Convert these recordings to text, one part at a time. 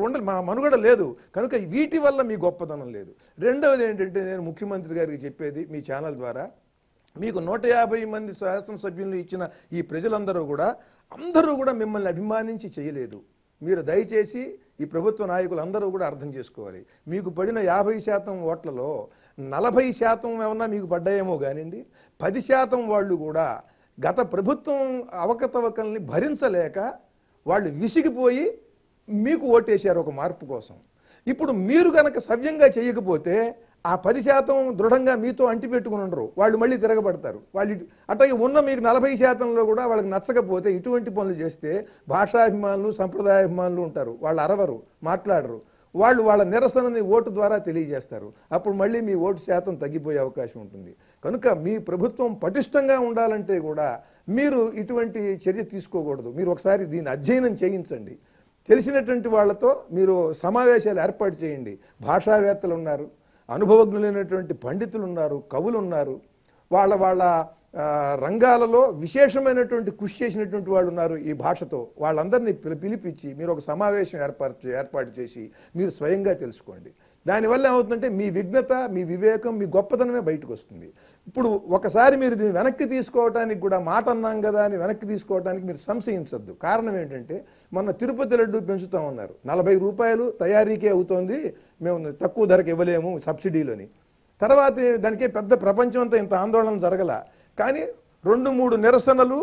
ఉండాలి మా మనుగడ లేదు కనుక వీటి వల్ల మీ గొప్పతనం లేదు రెండవది ఏంటంటే నేను ముఖ్యమంత్రి గారికి చెప్పేది మీ ఛానల్ ద్వారా మీకు నూట యాభై మంది శాసనసభ్యులు ఇచ్చిన ఈ ప్రజలందరూ కూడా అందరూ కూడా మిమ్మల్ని అభిమానించి చేయలేదు మీరు దయచేసి ఈ ప్రభుత్వ నాయకులు అందరూ కూడా అర్థం చేసుకోవాలి మీకు పడిన యాభై శాతం ఓట్లలో నలభై శాతం ఏమన్నా మీకు పడ్డాయేమో కానివ్వండి పది శాతం వాళ్ళు కూడా గత ప్రభుత్వం అవకతవకల్ని భరించలేక వాళ్ళు విసిగిపోయి మీకు ఓటేశారు ఒక మార్పు కోసం ఇప్పుడు మీరు కనుక సవ్యంగా చేయకపోతే ఆ పది శాతం దృఢంగా మీతో అంటిపెట్టుకుని ఉండరు వాళ్ళు మళ్ళీ తిరగబడతారు వాళ్ళు ఇటు- అట్లాగే ఉన్న మీకు నలభై శాతంలో కూడా వాళ్ళకి నచ్చకపోతే ఇటువంటి పనులు చేస్తే భాషాభిమానులు సంప్రదాయాభిమానులు ఉంటారు వాళ్ళు అరవరు మాట్లాడరు వాళ్ళు వాళ్ళ నిరసనని ఓటు ద్వారా తెలియజేస్తారు అప్పుడు మళ్ళీ మీ ఓటు శాతం తగ్గిపోయే అవకాశం ఉంటుంది కనుక మీ ప్రభుత్వం పటిష్టంగా ఉండాలంటే కూడా మీరు ఇటువంటి చర్య తీసుకోకూడదు మీరు ఒకసారి దీన్ని అధ్యయనం చేయించండి తెలిసినటువంటి వాళ్ళతో మీరు సమావేశాలు ఏర్పాటు చేయండి భాషావేత్తలు ఉన్నారు అనుభవజ్ఞులైనటువంటి పండితులు ఉన్నారు కవులు ఉన్నారు వాళ్ళ వాళ్ళ ఆ, రంగాలలో విశేషమైనటువంటి కృషి చేసినటువంటి వాళ్ళు ఉన్నారు ఈ భాషతో వాళ్ళందరినీ పిలి- పిలిపించి మీరు ఒక సమావేశం ఏర్పాటు ఏర్పాటు చేసి మీరు స్వయంగా తెలుసుకోండి దానివల్ల ఏమవుతుందంటే మీ విఘ్నత మీ వివేకం మీ గొప్పతనమే బయటకు వస్తుంది ఇప్పుడు ఒకసారి మీరు దీన్ని వెనక్కి తీసుకోవడానికి కూడా మాట అన్నాం కదా అని వెనక్కి తీసుకోవడానికి మీరు సంశయించద్దు కారణం ఏంటంటే మొన్న తిరుపతి లడ్డు పెంచుతామన్నారు నలభై రూపాయలు తయారీకే అవుతోంది మేము తక్కువ ధరకు ఇవ్వలేము సబ్సిడీలోని తర్వాత దానికే పెద్ద ప్రపంచం అంతా ఇంత ఆందోళన జరగల కానీ రెండు మూడు నిరసనలు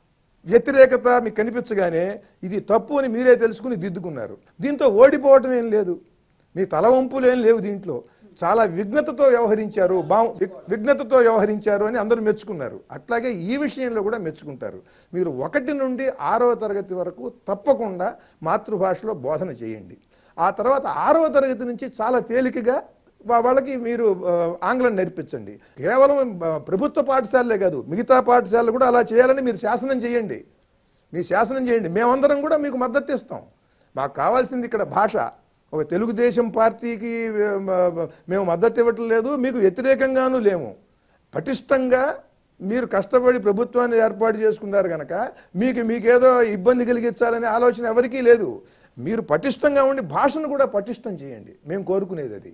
వ్యతిరేకత మీకు కనిపించగానే ఇది తప్పు అని మీరే తెలుసుకుని దిద్దుకున్నారు దీంతో ఓడిపోవటం ఏం లేదు మీ తల వంపులు ఏం లేవు దీంట్లో చాలా విఘ్నతతో వ్యవహరించారు బా విగ్- విఘ్నతతో వ్యవహరించారు అని అందరూ మెచ్చుకున్నారు అట్లాగే ఈ విషయంలో కూడా మెచ్చుకుంటారు మీరు ఒకటి నుండి ఆరవ తరగతి వరకు తప్పకుండా మాతృభాషలో బోధన చేయండి ఆ తర్వాత ఆరవ తరగతి నుంచి చాలా తేలికగా వా- వాళ్ళకి మీరు ఆ, ఆంగ్లం నేర్పించండి కేవలం ఆ, ప్రభుత్వ పాఠశాలలే కాదు మిగతా పాఠశాలలు కూడా అలా చేయాలని మీరు శాసనం చేయండి మీరు శాసనం చేయండి మేమందరం కూడా మీకు మద్దతు ఇస్తాం మాకు కావాల్సింది ఇక్కడ భాష ఒక తెలుగుదేశం పార్టీకి ఆ, మ- మేము మద్దతు ఇవ్వటం లేదు మీకు వ్యతిరేకంగానూ లేము పటిష్టంగా మీరు కష్టపడి ప్రభుత్వాన్ని ఏర్పాటు చేసుకున్నారు కనుక మీకు మీకేదో ఇబ్బంది కలిగించాలనే ఆలోచన ఎవరికీ లేదు మీరు పటిష్టంగా ఉండి భాషను కూడా పటిష్టం చేయండి మేము కోరుకునేది అది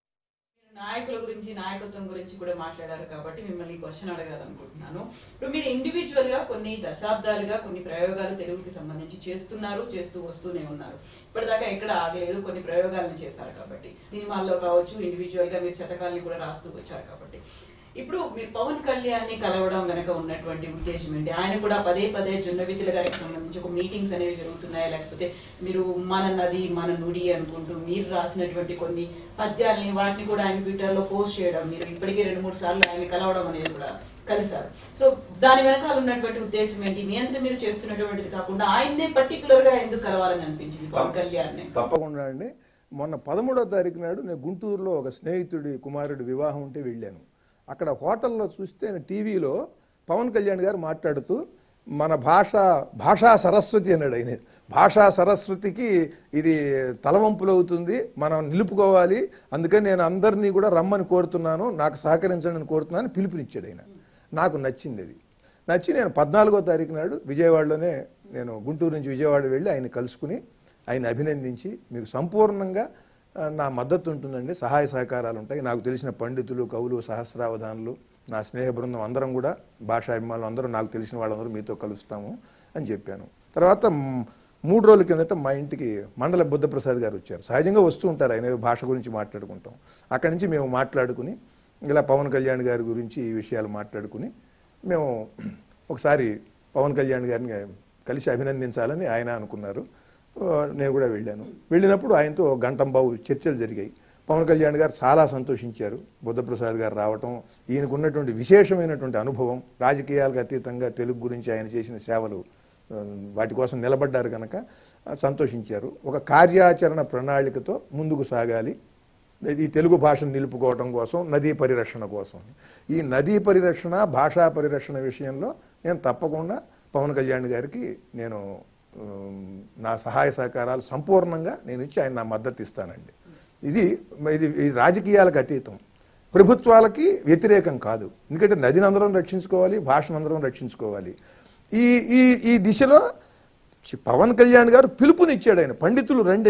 మీరు నాయకుల గురించి నాయకత్వం గురించి కూడా మాట్లాడారు కాబట్టి మిమ్మల్ని క్వశ్చన్ అడగాలనుకుంటున్నాను ఇప్పుడు మీరు ఇండివిజువల్ గా కొన్ని దశాబ్దాలుగా కొన్ని ప్రయోగాలు తెలుగుకి సంబంధించి చేస్తున్నారు చేస్తూ వస్తూనే ఉన్నారు ఇప్పటిదాకా ఎక్కడ ఆగలేదు కొన్ని ప్రయోగాలను చేశారు కాబట్టి సినిమాల్లో కావచ్చు ఇండివిజువల్ గా మీరు శతకాల్ని కూడా రాస్తూ వచ్చారు కాబట్టి ఇప్పుడు మీరు పవన్ కళ్యాణ్ ని కలవడం వెనక ఉన్నటువంటి ఉద్దేశం ఏంటి ఆయన కూడా పదే పదే జున్నవితుల గారికి సంబంధించి ఒక మీటింగ్స్ అనేవి జరుగుతున్నాయా లేకపోతే మీరు మన నది మన నుడి అనుకుంటూ మీరు రాసినటువంటి కొన్ని పద్యాల్ని వాటిని కూడా ఆయన ట్విట్టర్ లో పోస్ట్ చేయడం మీరు ఇప్పటికే రెండు మూడు సార్లు ఆయన కలవడం అనేది కూడా కలిశారు సో దాని వెనకాల ఉన్నటువంటి ఉద్దేశం ఏంటి మీ అంతా మీరు చేస్తున్నటువంటిది కాకుండా ఆయన్నే పర్టికులర్ గా ఎందుకు కలవాలని అనిపించింది పవన్ కళ్యాణ్ ని తప్పకుండా అండి మొన్న పదమూడో తారీఖు నాడు నేను గుంటూరులో ఒక స్నేహితుడి కుమారుడి వివాహం ఉంటే వెళ్ళాను అక్కడ హోటల్లో చూస్తే నేను టీవీలో పవన్ కళ్యాణ్ గారు మాట్లాడుతూ మన భాష భాషా సరస్వతి అన్నాడు ఆయన భాషా సరస్వతికి ఇది తలవంపులు అవుతుంది మనం నిలుపుకోవాలి అందుకని నేను అందరినీ కూడా రమ్మని కోరుతున్నాను నాకు సహకరించండి అని కోరుతున్నాను పిలుపునిచ్చాడు ఆయన నాకు నచ్చింది అది నచ్చి నేను పద్నాలుగో తారీఖు నాడు విజయవాడలోనే నేను గుంటూరు నుంచి విజయవాడ వెళ్ళి ఆయన కలుసుకుని ఆయన అభినందించి మీకు సంపూర్ణంగా ఆ, నా మద్దతు ఉంటుందండి సహాయ సహకారాలు ఉంటాయి నాకు తెలిసిన పండితులు కవులు సహస్రావధానులు నా స్నేహ బృందం అందరం కూడా భాషాభిమానులు అందరూ నాకు తెలిసిన వాళ్ళందరూ మీతో కలుస్తాము అని చెప్పాను తర్వాత మ్, మూడు రోజుల కిందట మా ఇంటికి మండల బుద్ధప్రసాద్ గారు వచ్చారు సహజంగా వస్తూ ఉంటారు ఆయన భాష గురించి మాట్లాడుకుంటాం అక్కడి నుంచి మేము మాట్లాడుకుని ఇలా పవన్ కళ్యాణ్ గారి గురించి ఈ విషయాలు మాట్లాడుకుని మేము ఒకసారి పవన్ కళ్యాణ్ గారిని కలిసి అభినందించాలని ఆయన అనుకున్నారు ఆ, నేను కూడా వెళ్ళాను వెళ్ళినప్పుడు ఆయనతో గంటం బాబు చర్చలు జరిగాయి పవన్ కళ్యాణ్ గారు చాలా సంతోషించారు బుద్ధప్రసాద్ గారు రావటం ఈయనకు ఉన్నటువంటి విశేషమైనటువంటి అనుభవం రాజకీయాలకు అతీతంగా తెలుగు గురించి ఆయన చేసిన సేవలు ఆ, వాటి కోసం నిలబడ్డారు కనుక ఆ, సంతోషించారు ఒక కార్యాచరణ ప్రణాళికతో ముందుకు సాగాలి ఈ తెలుగు భాషను నిలుపుకోవడం కోసం నదీ పరిరక్షణ కోసం ఈ నదీ పరిరక్షణ భాషా పరిరక్షణ విషయంలో నేను తప్పకుండా పవన్ కళ్యాణ్ గారికి నేను ఉమ్, నా సహాయ సహకారాలు సంపూర్ణంగా నేను ఇచ్చి ఆయన నా మద్దతు ఇస్తానండి ఇది ఇది ఇది రాజకీయాలకు అతీతం ప్రభుత్వాలకి వ్యతిరేకం కాదు ఎందుకంటే నదిని అందరం రక్షించుకోవాలి భాషను అందరం రక్షించుకోవాలి ఈ ఈ ఈ దిశలో చి- పవన్ కళ్యాణ్ గారు పిలుపునిచ్చాడు ఆయన పండితులు రండని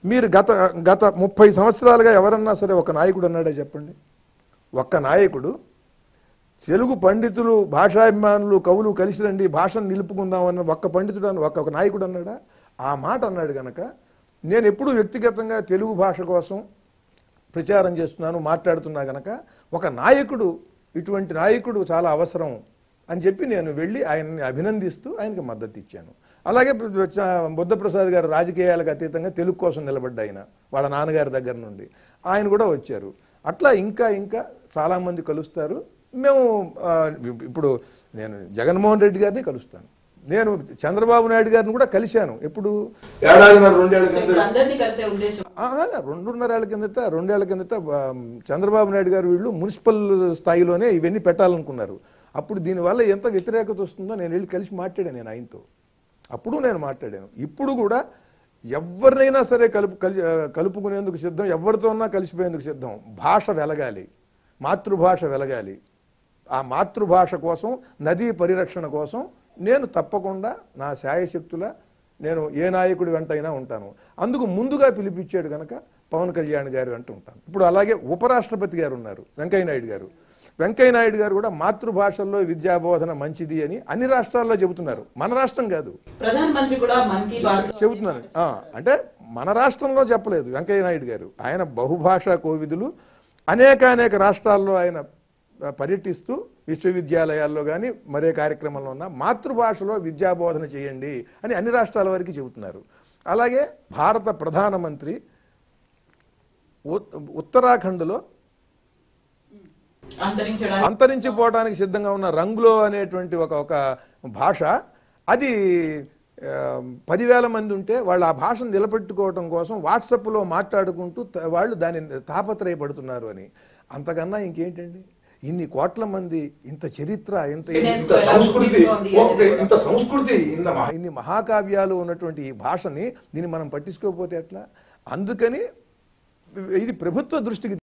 మీరు గత గత ముప్పై సంవత్సరాలుగా ఎవరన్నా సరే ఒక నాయకుడు అన్నాడే చెప్పండి ఒక్క నాయకుడు తెలుగు పండితులు భాషాభిమానులు కవులు కలిసి రండి భాషను నిలుపుకుందామన్న ఒక్క పండితుడు అని ఒక్క ఒక నాయకుడు అన్నాడా ఆ మాట అన్నాడు గనక నేను ఎప్పుడూ వ్యక్తిగతంగా తెలుగు భాష కోసం ప్రచారం చేస్తున్నాను మాట్లాడుతున్నా గనక ఒక నాయకుడు ఇటువంటి నాయకుడు చాలా అవసరం అని చెప్పి నేను వెళ్ళి ఆయన్ని అభినందిస్తూ ఆయనకి మద్దతు ఇచ్చాను అలాగే చ- బుద్ధప్రసాద్ గారు రాజకీయాలకు అతీతంగా తెలుగు కోసం నిలబడ్డ ఆయన వాళ్ళ నాన్నగారి దగ్గర నుండి ఆయన కూడా వచ్చారు అట్లా ఇంకా ఇంకా చాలామంది కలుస్తారు మేము ఆ, ఇప్పుడు నేను జగన్మోహన్ రెడ్డి గారిని కలుస్తాను నేను చంద్రబాబు నాయుడు గారిని కూడా కలిశాను ఎప్పుడు ఏడాదిన్నర రెండేళ్ల సో ఇప్పుడు అందరినీ కలిసే ఉద్దేశం ఆ, అదే, రెండున్నరేళ్ల కిందట రెండేళ్ల కిందట ఆ, చంద్రబాబు నాయుడు గారు వీళ్ళు మున్సిపల్ స్థాయిలోనే ఇవన్నీ పెట్టాలనుకున్నారు అప్పుడు దీనివల్ల ఎంత వ్యతిరేకత వస్తుందో నేను వెళ్ళి కలిసి మాట్లాడాను నేను ఆయనతో అప్పుడు నేను మాట్లాడాను ఇప్పుడు కూడా ఎవరినైనా సరే కలుపు కలి ఆ, కలుపుకునేందుకు సిద్ధం ఎవరితో ఉన్నా కలిసిపోయేందుకు సిద్ధం భాష వెలగాలి మాతృభాష వెలగాలి ఆ మాతృభాష కోసం నదీ పరిరక్షణ కోసం నేను తప్పకుండా నా శాయశక్తుల నేను ఏ నాయకుడి వెంటైనా ఉంటాను అందుకు ముందుగా పిలిపించాడు కనుక పవన్ కళ్యాణ్ గారు వెంట ఉంటాను ఇప్పుడు అలాగే ఉపరాష్ట్రపతి గారు ఉన్నారు వెంకయ్య నాయుడు గారు వెంకయ్య నాయుడు గారు కూడా మాతృభాషల్లో విద్యాబోధన మంచిది అని అన్ని రాష్ట్రాల్లో చెబుతున్నారు మన రాష్ట్రం కాదు ప్రధానమంత్రి కూడా మన్ కీ బాత్ లో చెబుతున్నాను ఆ, అంటే మన రాష్ట్రంలో చెప్పలేదు వెంకయ్య నాయుడు గారు ఆయన బహుభాషా కోవిదులు అనేక అనేక రాష్ట్రాల్లో ఆయన ఆ, పర్యటిస్తూ విశ్వవిద్యాలయాల్లో కానీ మరే కార్యక్రమంలో ఉన్న మాతృభాషలో విద్యాబోధన చేయండి అని అన్ని రాష్ట్రాల వరకు చెబుతున్నారు అలాగే భారత ప్రధానమంత్రి ఉ- ఉత్తరాఖండ్లో అంతరించడానికి అంతరించిపోవడానికి సిద్ధంగా ఉన్న రంగులో అనేటువంటి ఒక ఒక భాష అది ఆ, పదివేల మంది ఉంటే వాళ్ళు ఆ భాషను నిలబెట్టుకోవడం కోసం వాట్సాప్లో మాట్లాడుకుంటూ త- వాళ్ళు దాన్ని తాపత్రయపడుతున్నారు అని అంతకన్నా ఇంకేంటండి ఇన్ని కోట్ల మంది ఇంత చరిత్ర ఇంత ఇంత UNESCO ఎలా సంస్కృతి గుర్తిస్తోంది ఒక- అనేది ఇంత సంస్కృతి ఇన్న మహా- ఇన్ని మహాకావ్యాలు ఉన్నటువంటి ఈ భాషని దీన్ని మనం పట్టించుకోకపోతే ఎట్లా అందుకని ఇది ప్రభుత్వ దృష్టికి